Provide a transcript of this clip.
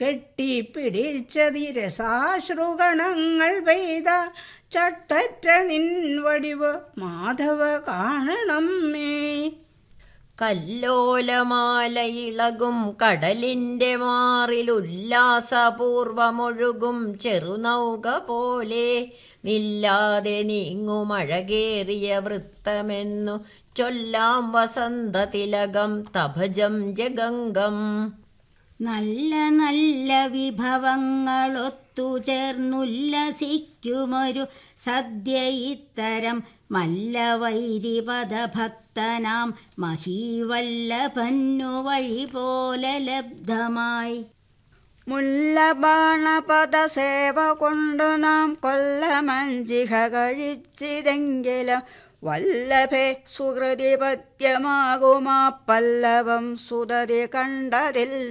കെട്ടിപ്പിടിച്ചതിരസാശ്രുഗണങ്ങൾ പെയ്ത ചട്ടറ്റ നിൻ വടിവ് മാധവ കാണണം മേ കല്ലോലമാല ഇളകും കടലിന്റെ മാറിൽ ഉല്ലാസപൂർവമൊഴുകും ചെറുനൗക പോലെ നില്ലാതെ നീങ്ങുമഴകേറിയ വൃത്തമെന്നു ചൊല്ലാം വസന്ത തിലകം തഭജം ജഗംഗം നല്ല നല്ല വിഭവങ്ങൾ ഒത്തുചേർന്നുല്ലസിക്കുമൊരു സദ്യ ഇത്തരം മല്ലവൈരിപദഭക്തനാം മഹീവല്ലഭന്നു വഴി പോലെ ലബ്ധമായി മുല്ലബാണപദ സേവ കൊണ്ടു നാം കൊല്ലമഞ്ചിഹ കഴിച്ചിതെങ്കിലും വല്ലഭേ സുഹൃതി പദ്യമാകുമാ പല്ലവം സുതതി കണ്ടതില്ല